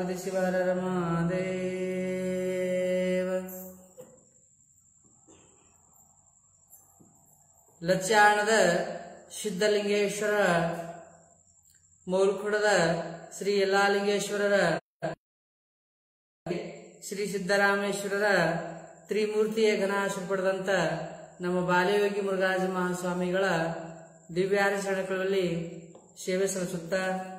ಪಾರ್ವತಿ ಶಿವರ ರಮಾದೇವ ಲಚ್ಚಾಣದ ಸಿದ್ಧಲಿಂಗೇಶ್ವರ ಮೌಲ್ಖುಡದ ಶ್ರೀ ಯಲ್ಲಾಲಿಂಗೇಶ್ವರರ ಶ್ರೀ ಸಿದ್ದರಾಮೇಶ್ವರರ ತ್ರಿಮೂರ್ತಿಯ ಘನಾಶ ಪಡೆದಂತ ನಮ್ಮ ಬಾಲಯೋಗಿ ಮುರುಘರಾಜ ಮಹಾಸ್ವಾಮಿಗಳ ದಿವ್ಯಾರಚರಣೆಗಳಲ್ಲಿ ಸೇವೆ ಸಲ್ಲಿಸುತ್ತ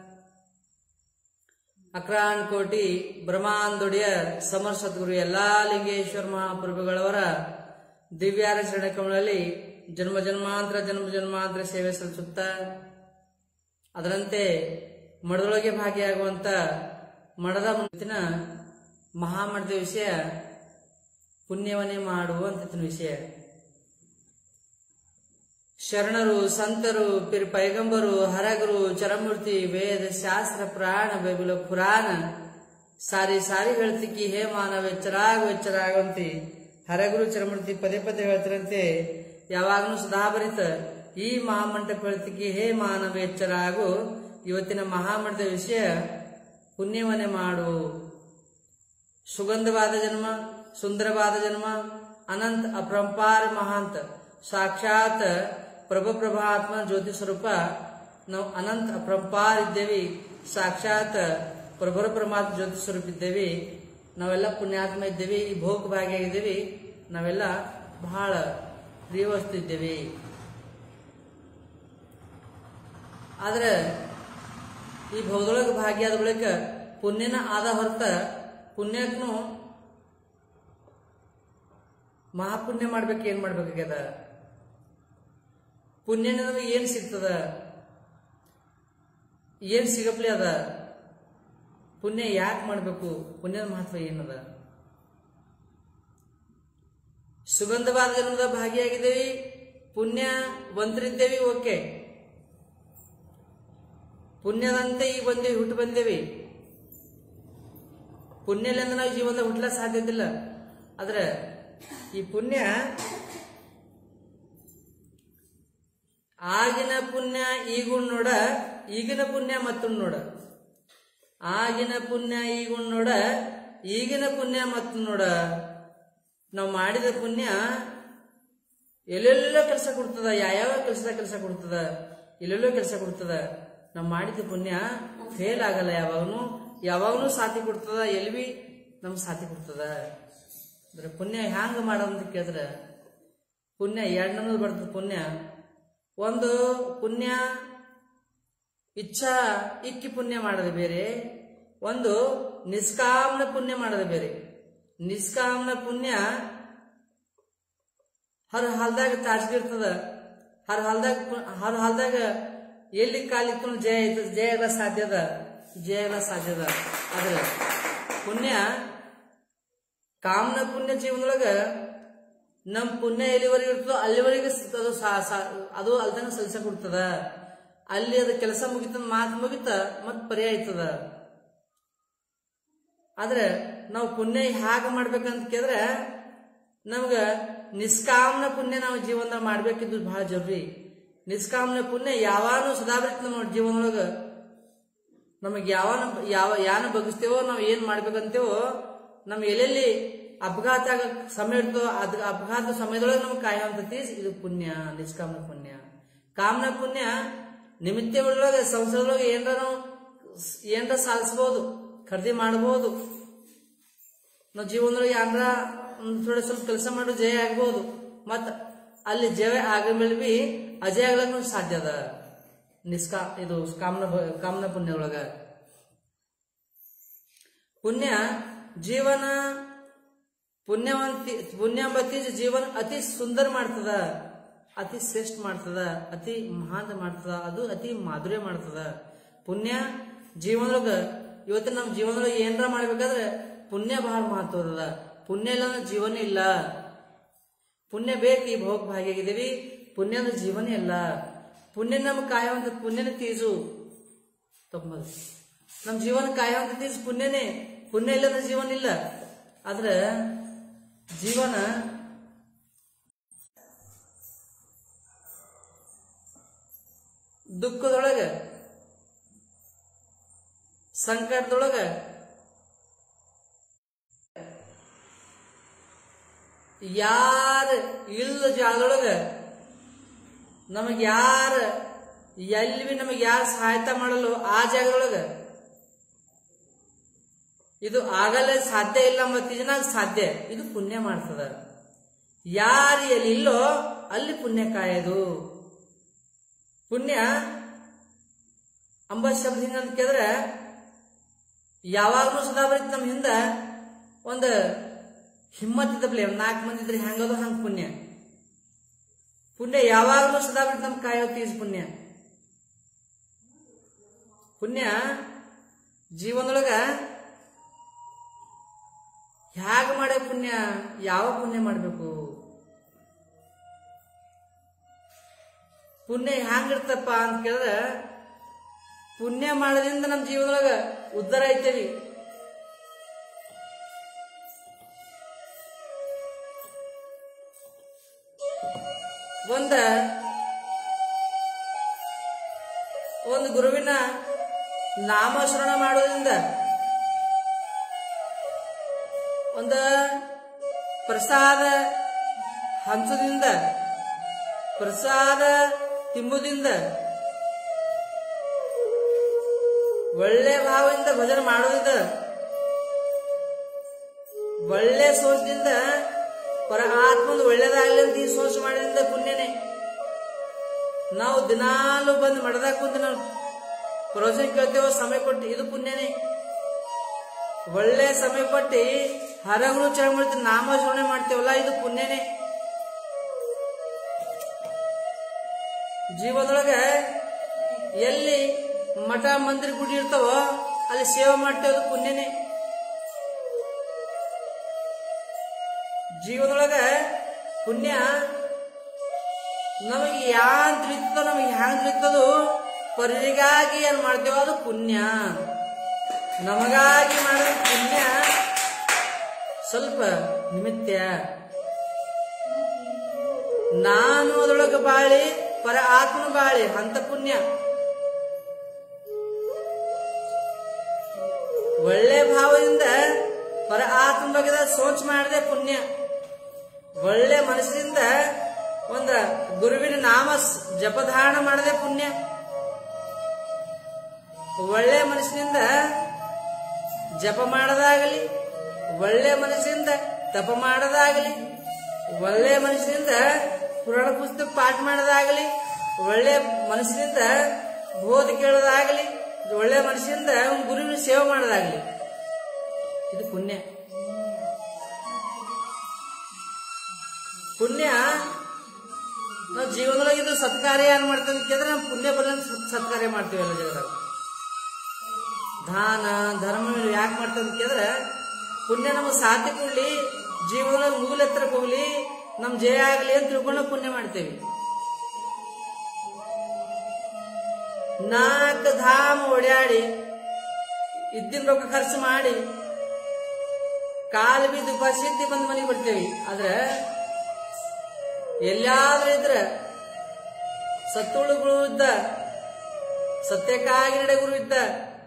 ಅಕ್ರಾನ್ ಕೋಟಿ ಬ್ರಹ್ಮಾಂದೊಡೆಯ ಸಮರ್ ಸದ್ಗುರು ಎಲ್ಲಾ ಲಿಂಗೇಶ್ವರ ಮಹಾಪ್ರಭುಗಳವರ ದಿವ್ಯಾರಚರಣೆ ಕಮಲಲ್ಲಿ ಜನ್ಮ ಜನ್ಮಾಂತರ ಜನ್ಮ ಜನ್ಮಾಂತರ ಸೇವೆ ಸಲ್ಲಿಸುತ್ತ ಅದರಂತೆ ಮಠದೊಳಗೆ ಭಾಗಿಯಾಗುವಂತ ಮಠದ ಮುಂದಿನ ಮಹಾಮಠದ ವಿಷಯ ಪುಣ್ಯವನ್ನೇ ಮಾಡುವಂತ ವಿಷಯ ಶರಣರು ಸಂತರು ಪಿರ್ ಪೈಗಂಬರು ಹರಗರು ಚರಮೂರ್ತಿ ವೇದ ಶಾಸ್ತ್ರ ಪ್ರಾಣ ಬೈಬಲ ಪುರಾಣ ಸಾರಿ ಸಾರಿ ಹೇಳ್ತಿಕ್ಕಿ ಹೇ ಮಾನವ ಎಚ್ಚರಾಗ ಎಚ್ಚರಾಗಂತಿ ಹರಗುರು ಚರಮೂರ್ತಿ ಪದೇ ಪದೇ ಹೇಳ್ತಿರಂತೆ ಯಾವಾಗಲೂ ಸದಾಭರಿತ ಈ ಮಹಾಮಂಟಪ ಹೇಳ್ತಿಕ್ಕಿ ಹೇ ಮಾನವ ಎಚ್ಚರಾಗು ಇವತ್ತಿನ ಮಹಾಮಂಟದ ವಿಷಯ ಪುಣ್ಯವನ್ನೇ ಮಾಡು ಸುಗಂಧವಾದ ಜನ್ಮ ಸುಂದರವಾದ ಜನ್ಮ ಅನಂತ ಅಪರಂಪಾರ ಮಹಾಂತ ಸಾಕ್ಷಾತ್ ಪ್ರಭ ಪ್ರಭಾತ್ಮ ಜ್ಯೋತಿ ಸ್ವರೂಪ ನಾವು ಅನಂತ ಅಪರಂಪಾರ ಇದ್ದೇವೆ ಸಾಕ್ಷಾತ್ ಪ್ರಭರ ಪರಮಾತ್ಮ ಜ್ಯೋತಿ ಸ್ವರೂಪ ಇದ್ದೇವೆ ನಾವೆಲ್ಲ ಪುಣ್ಯಾತ್ಮ ಇದ್ದೇವೆ ಈ ಭೋಗ ಭಾಗಿಯಾಗಿದ್ದೇವೆ ನಾವೆಲ್ಲ ಬಹಳ ಪ್ರಿಯವಸ್ತು ಇದ್ದೇವೆ ಆದ್ರೆ ಈ ಭೋಗದೊಳಗೆ ಭಾಗಿಯಾದ ಬಳಿಕ ಪುಣ್ಯನ ಆದ ಹೊರತ ಪುಣ್ಯಕ್ಕೂ ಮಹಾಪುಣ್ಯ ಮಾಡ್ಬೇಕು ಏನ್ ಮಾಡ್ಬೇಕಾಗ್ಯದ ಪುಣ್ಯನ ನಮಗೆ ಏನ್ ಸಿಗ್ತದ ಏನ್ ಸಿಗಪ್ಲಿ ಅದ ಪುಣ್ಯ ಯಾಕೆ ಮಾಡ್ಬೇಕು ಪುಣ್ಯದ ಮಹತ್ವ ಏನದ ಸುಗಂಧವಾದ ಜನ್ಮದ ಭಾಗಿಯಾಗಿದ್ದೇವೆ ಪುಣ್ಯ ವಂತರಿದ್ದೇವೆ ಓಕೆ ಪುಣ್ಯದಂತೆ ಈಗ ಬಂದೇವಿ ಹುಟ್ಟು ಬಂದೇವಿ ಪುಣ್ಯಲಿಂದ ನಾವು ಜೀವನದ ಹುಟ್ಟಲ ಸಾಧ್ಯತೆ ಇಲ್ಲ ಆದ್ರೆ ಈ ಪುಣ್ಯ ಆಗಿನ ಪುಣ್ಯ ಈಗುಣ್ ನೋಡ ಈಗಿನ ಪುಣ್ಯ ಮತ್ತೊಂದು ನೋಡ ಆಗಿನ ಪುಣ್ಯ ಈಗುಣ್ ನೋಡ ಈಗಿನ ಪುಣ್ಯ ಮತ್ತೊಂದು ನೋಡ ನಾವು ಮಾಡಿದ ಪುಣ್ಯ ಎಲ್ಲೆಲ್ಲೋ ಕೆಲಸ ಕೊಡ್ತದ ಯಾವ್ಯಾವ ಕೆಲಸದ ಕೆಲಸ ಕೊಡ್ತದ ಎಲ್ಲೆಲ್ಲೋ ಕೆಲಸ ಕೊಡ್ತದ ನಾವು ಮಾಡಿದ ಪುಣ್ಯ ಫೇಲ್ ಆಗಲ್ಲ ಯಾವಾಗನು ಯಾವಾಗನು ಸಾಥಿ ಕೊಡ್ತದ ಎಲ್ಲಿ ಬಿ ನಮ್ಗೆ ಸಾಥಿ ಕೊಡ್ತದ ಅಂದ್ರೆ ಪುಣ್ಯ ಹ್ಯಾಂಗ ಮಾಡೋದಂತ ಕೇಳಿದ್ರೆ ಪುಣ್ಯ ಎರಡು ನಮೂದು ಬರ್ತದೆ ಪುಣ್ಯ ಒಂದು ಪುಣ್ಯ ಇಚ್ಛಾ ಇಕ್ಕಿ ಪುಣ್ಯ ಮಾಡೋದು ಬೇರೆ ಒಂದು ನಿಷ್ಕಾಮನ ಪುಣ್ಯ ಮಾಡೋದು ಬೇರೆ ನಿಷ್ಕಾಮನ ಪುಣ್ಯ ಹರ ಹಾಲ್ದಾಗ ತಾಚ್ಗಿರ್ತದ ಹರ ಹಾಲ್ದಾಗ ಪು- ಹರ ಹಾಲ್ದಾಗ ಎಲ್ಲಿ ಕಾಲಿತ್ತು ಜಯ ಐತದ ಜಯ ಎಲ್ಲ ಸಾಧ್ಯದ ಜಯ ಎಲ್ಲ ಸಾಧ್ಯದ ಆದ್ರೆ ಪುಣ್ಯ ಕಾಮನ ಪುಣ್ಯ ಜೀವನದೊಳಗ ನಮ್ ಪುಣ್ಯ ಎಲ್ಲಿವರೆಗೆ ಇರ್ತದೋ ಅಲ್ಲಿವರೆಗೆ ಸ- ಅದು ಸಾ- ಸಾ- ಅದು ಅಲ್ದಂಗ ಸಲ್ಸ ಕೊಡ್ತದ ಅಲ್ಲಿ ಅದು ಕೆಲಸ ಮುಗಿತ ಮಾತು ಮುಗಿತ ಮತ್ ಪರ್ಯಾಯ ಆಯ್ತದ ಆದ್ರೆ ನಾವು ಪುಣ್ಯ ಹ್ಯಾಗ ಮಾಡ್ಬೇಕಂತ ಕೇಳಿದ್ರೆ ನಮ್ಗ ನಿಷ್ಕಾಮನ ಪುಣ್ಯ ನಾವು ಜೀವನದಾಗ ಮಾಡ್ಬೇಕಿದ್ದು ಬಹಳ ಜರೂರಿ ನಿಷ್ಕಾಮನ ಪುಣ್ಯ ಯಾವಾನು ಸದಾಬರಿತ ನಮ್ಮ ಜೀವನದೊಳಗ ನಮಗೆ ಯಾವನ ಯಾವ ಯಾನ ಬಗ್ಸ್ತೇವೋ ನಾವು ಏನ್ ಮಾಡ್ಬೇಕಂತೇವೋ ನಮ್ ಎಲ್ಲೆಲ್ಲಿ ಅಪಘಾತ ಆಗ ಸಮಯ ಇರ್ತೋ ಅದ್ ಅಪಘಾತ ಸಮಯದೊಳಗೆ ನಮ್ಗೆ ಕಾಯುವಂತತಿ ಇದು ಪುಣ್ಯ ನಿಷ್ಕಾಮನ ಪುಣ್ಯ ಕಾಮನ ಪುಣ್ಯ ನಿಮಿತ್ತ ಒಳಗೆ ಸಂಸಾರದೊಳಗೆ ಏನ್ರ ನಾವು ಏನ್ರ ಸಾಧಿಸ್ಬೋದು ಖರೀದಿ ಮಾಡಬಹುದು ನಾವು ಜೀವನದೊಳಗೆ ಯಾರ ಒಂದ್ ಥೋಡೆ ಸ್ವಲ್ಪ ಕೆಲಸ ಮಾಡೋ ಜಯ ಆಗ್ಬೋದು ಮತ್ತ ಅಲ್ಲಿ ಜಯ ಆಗ ಮೇಲೆ ಬಿ ಅಜಯ ಆಗ್ಲಕ್ಕೂ ಸಾಧ್ಯ ಅದ ನಿಷ್ಕಾ ಇದು ಕಾಮನ ಭ- ಕಾಮನ ಪುಣ್ಯ ಒಳಗ ಪುಣ್ಯ ಜೀವನ ಪುಣ್ಯವಂತಿ ಪುಣ್ಯಂಬತಿ ಜೀವನ ಅತಿ ಸುಂದರ ಮಾಡ್ತದ ಅತಿ ಶ್ರೇಷ್ಠ ಮಾಡ್ತದ ಅತಿ ಮಹಾನ್ ಮಾಡ್ತದ ಅದು ಅತಿ ಮಾಧುರ್ಯ ಮಾಡ್ತದ ಪುಣ್ಯ ಜೀವನದೊಳಗ ಇವತ್ತು ನಮ್ಮ ಜೀವನದೊಳಗೆ ಏನಾರ ಮಾಡ್ಬೇಕಾದ್ರೆ ಪುಣ್ಯ ಬಹಳ ಮಹತ್ವದ ಪುಣ್ಯ ಇಲ್ಲ ಅಂದ್ರೆ ಜೀವನ ಇಲ್ಲ ಪುಣ್ಯ ಬೇಕು ಈ ಭೋಗ ಭಾಗಿಯಾಗಿದ್ದೀವಿ ಪುಣ್ಯ ಅಂದ್ರೆ ಜೀವನ ಇಲ್ಲ ಪುಣ್ಯ ನಮ್ಗೆ ಕಾಯುವಂತ ಪುಣ್ಯನ ತೀಸು ತಪ್ಪದು ನಮ್ ಜೀವನ ಕಾಯುವಂತ ತೀಸು ಪುಣ್ಯನೇ ಪುಣ್ಯ ಇಲ್ಲ ಅಂದ್ರೆ ಜೀವನ ಇಲ್ಲ ಆದ್ರೆ ಜೀವನ ದುಃಖದೊಳಗ ಸಂಕಟದೊಳಗ ಯಾರ ಇಲ್ಲದ ಜಾಗದೊಳಗ ನಮಗ್ ಯಾರ ಎಲ್ಲಿ ಬಿ ನಮಗ್ ಯಾರು ಸಹಾಯತ ಮಾಡಲು ಆ ಜಾಗದೊಳಗ ಇದು ಆಗಲೇ ಸಾಧ್ಯ ಇಲ್ಲ ಮತ್ತೆ ಇದನ್ನಾಗ ಸಾಧ್ಯ ಇದು ಪುಣ್ಯ ಮಾಡ್ತದ ಯಾರು ಎಲ್ಲಿ ಇಲ್ಲೋ ಅಲ್ಲಿ ಪುಣ್ಯ ಕಾಯೋದು ಪುಣ್ಯ ಅಂಬ ಶಬ್ದ ಹಿಂಗಂತ ಕೇಳಿದ್ರೆ ಯಾವಾಗ್ಲೂ ಸದಾ ಬರೀ ನಮ್ಮ ಹಿಂದ ಒಂದು ಹಿಮ್ಮತ್ ಇದ್ದಪ್ಲೆ ಒಂದ್ ನಾಲ್ಕು ಮಂದಿ ಇದ್ರೆ ಹೆಂಗದು ಹಂಗ ಪುಣ್ಯ ಪುಣ್ಯ ಯಾವಾಗ್ಲೂ ಸದಾ ಬಿಟ್ಟು ನಮ್ ಕಾಯೋ ತೀಸ್ ಪುಣ್ಯ ಪುಣ್ಯ ಜೀವನದೊಳಗ ಹ್ಯಾಗ ಮಾಡೋ ಪುಣ್ಯ ಯಾವ ಪುಣ್ಯ ಮಾಡ್ಬೇಕು ಪುಣ್ಯ ಹ್ಯಾಂಗಿರ್ತಪ್ಪ ಅಂತ ಕೇಳಿದ್ರೆ ಪುಣ್ಯ ಮಾಡೋದ್ರಿಂದ ನಮ್ಮ ಜೀವನದೊಳಗ ಉದ್ಧಾರ ಐತೇವಿ ಒಂದ ಒಂದು ಗುರುವಿನ ನಾಮಸ್ಮರಣ ಮಾಡೋದ್ರಿಂದ ಒಂದ ಪ್ರಸಾದ ಹಂಸದಿಂದ ಪ್ರಸಾದ ತಿಂಬುದಿಂದ ಒಳ್ಳೆ ಭಾವದಿಂದ ಭಜನೆ ಮಾಡೋದ್ರಿಂದ ಒಳ್ಳೆ ಸೋಚದಿಂದ ಪರ ಆತ್ಮಂದು ಒಳ್ಳೇದಾಗ್ಲಿ ಅಂತ ಈ ಸೋಚ ಮಾಡೋದ್ರಿಂದ ಪುಣ್ಯನೇ ನಾವು ದಿನಾಲು ಬಂದು ಮಡದಾಗ ಕುಂತು ನಾವು ಪ್ರವಚನ ಕೇಳ್ತೇವೋ ಸಮಯ ಕೊಟ್ಟು ಇದು ಪುಣ್ಯನೇ ಒಳ್ಳೆ ಸಮಯ ಕೊಟ್ಟು ಹರಗಳು ಚೆನ್ನಾಗಿ ಮಾಡ್ತೀವಿ ನಾಮಸ್ಮರಣೆ ಮಾಡ್ತೇವಲ್ಲ ಇದು ಪುಣ್ಯನೇ ಜೀವನದೊಳಗೆ ಎಲ್ಲಿ ಮಠ ಮಂದಿರ ಗುಡಿ ಇರ್ತಾವೋ ಅಲ್ಲಿ ಸೇವೆ ಮಾಡ್ತೇವೆ ಅದು ಪುಣ್ಯನೇ ಜೀವನದೊಳಗ ಪುಣ್ಯ ನಮಗೆ ಯಾನ್ ತಿಳಿತದೋ ನಮಗೆ ಹ್ಯಾಂಗ್ ತಿಳಿತದೋ ಪರಿಗಾಗಿ ಏನ್ ಮಾಡ್ತೇವೋ ಅದು ಪುಣ್ಯ ನಮಗಾಗಿ ಮಾಡಿದ ಪುಣ್ಯ ಸ್ವಲ್ಪ ನಿಮಿತ್ತ ನಾನು ಅದರೊಳಗೆ ಬಾಳಿ ಪರ ಆತ್ಮನ ಬಾಳಿ ಅಂತ ಪುಣ್ಯ ಒಳ್ಳೆ ಭಾವದಿಂದ ಪರ ಆತ್ಮ ಬಗ್ಗೆ ಸೋಚ್ ಮಾಡದೆ ಪುಣ್ಯ ಒಳ್ಳೆ ಮನಸ್ಸಿನಿಂದ ಒಂದ ಗುರುವಿನ ನಾಮ ಸ್- ಜಪಧಾರಣ ಮಾಡದೆ ಪುಣ್ಯ ಒಳ್ಳೆ ಮನಸ್ಸಿನಿಂದ ಜಪ ಮಾಡದಾಗಲಿ ಒಳ್ಳೆ ಮನಸ್ಸಿನಿಂದ ತಪ ಮಾಡದಾಗಲಿ ಒಳ್ಳೆ ಮನಸ್ಸಿನಿಂದ ಪುರಾಣ ಪುಸ್ತಕ ಪಾಠ ಮಾಡೋದಾಗಲಿ ಒಳ್ಳೆ ಮನಸ್ಸಿನಿಂದ ಬೋಧ ಕೇಳೋದಾಗಲಿ ಒಳ್ಳೆ ಮನಸ್ಸಿನಿಂದ ಒಂದು ಗುರುವಿನ ಸೇವೆ ಮಾಡೋದಾಗಲಿ ಇದು ಪುಣ್ಯ ಪುಣ್ಯ ನಾವು ಜೀವನದೊಳಗೆ ಇದು ಸತ್ಕಾರ್ಯ ಏನ್ ಮಾಡ್ತೇವೆ ಅಂತ ಕೇಳಿದ್ರೆ ನಾವು ಪುಣ್ಯ ಬರಲ್ಲ ಸತ್ಕಾರ್ಯ ಮಾಡ್ತೀವಿ ಎಲ್ಲ ಜಗದಾಗ ದಾನ ಧರ್ಮ ಯಾಕೆ ಮಾಡ್ತೇವೆ ಅಂತ ಕೇಳಿದ್ರೆ ಪುಣ್ಯ ನಮಗೆ ಸಾಥಿ ಕೊಡ್ಲಿ ಜೀವನದಲ್ಲಿ ಮುಗುಲ್ ಎತ್ತರಕ್ಕೆ ಹೋಗ್ಲಿ ನಮ್ ಜಯ ಆಗ್ಲಿ ಅಂತ ತಿಳ್ಕೊಂಡು ಪುಣ್ಯ ಮಾಡ್ತೇವೆ ನಾಲ್ಕು ಧಾಮ ಓಡಾಡಿ ಇದ್ದಿನ ರೊಕ್ಕ ಖರ್ಚು ಮಾಡಿ ಕಾಲು ಬಿದ್ದು ಉಪಸ್ಥಿತಿ ಬಂದು ಮನೆಗೆ ಬಿಡ್ತೇವೆ ಆದ್ರೆ ಎಲ್ಲಾದ್ರೂ ಇದ್ರೆ ಸತ್ತುಳುಗಳು ಇದ್ದ ಸತ್ಯಕ್ಕಾಗಿ ನಡೆ ಗುರು ಇದ್ದ